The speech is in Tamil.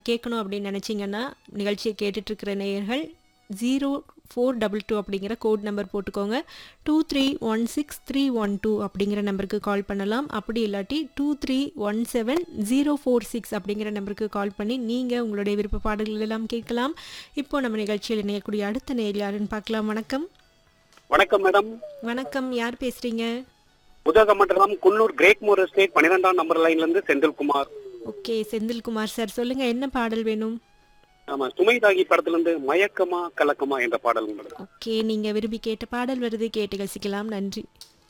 கேட்கணும் அப்படின்னு நினச்சிங்கன்னா நிகழ்ச்சியை கேட்டுட்ருக்கிற நேயர்கள் ஜீரோ ஃபோர் டபுள் டூ அப்படிங்கிற கோட் நம்பர் போட்டுக்கோங்க two three one six three one two அப்படிங்கிற நம்பருக்கு கால் பண்ணலாம் அப்படி இல்லாட்டி two three one seven zero four six அப்படிங்கிற நம்பருக்கு கால் பண்ணி நீங்கள் உங்களுடைய விருப்ப பாடல்கள் எல்லாம் கேட்கலாம் இப்போ நம்ம நிகழ்ச்சியில் இணையக்கூடிய அடுத்த நேர் யாருன்னு பார்க்கலாம் வணக்கம் வணக்கம் மேடம் வணக்கம் யார் பேசுகிறீங்க Udhagamandalam Coonoor great more estate பன்னிரெண்டாம் நம்பர் லைன்ல இருந்து செந்தில்குமார் ஓகே செந்தில்குமார் சார் சொல்லுங்கள் என்ன பாடல் வேணும் ஆமா சுமை தாகி படத்துல இருந்து மயக்கமா கலக்கமா என்ற பாடல் மேடம் ஓகே நீங்கள் விரும்பி கேட்ட பாடல் வருது கேட்டு ரசிக்கலாம் நன்றி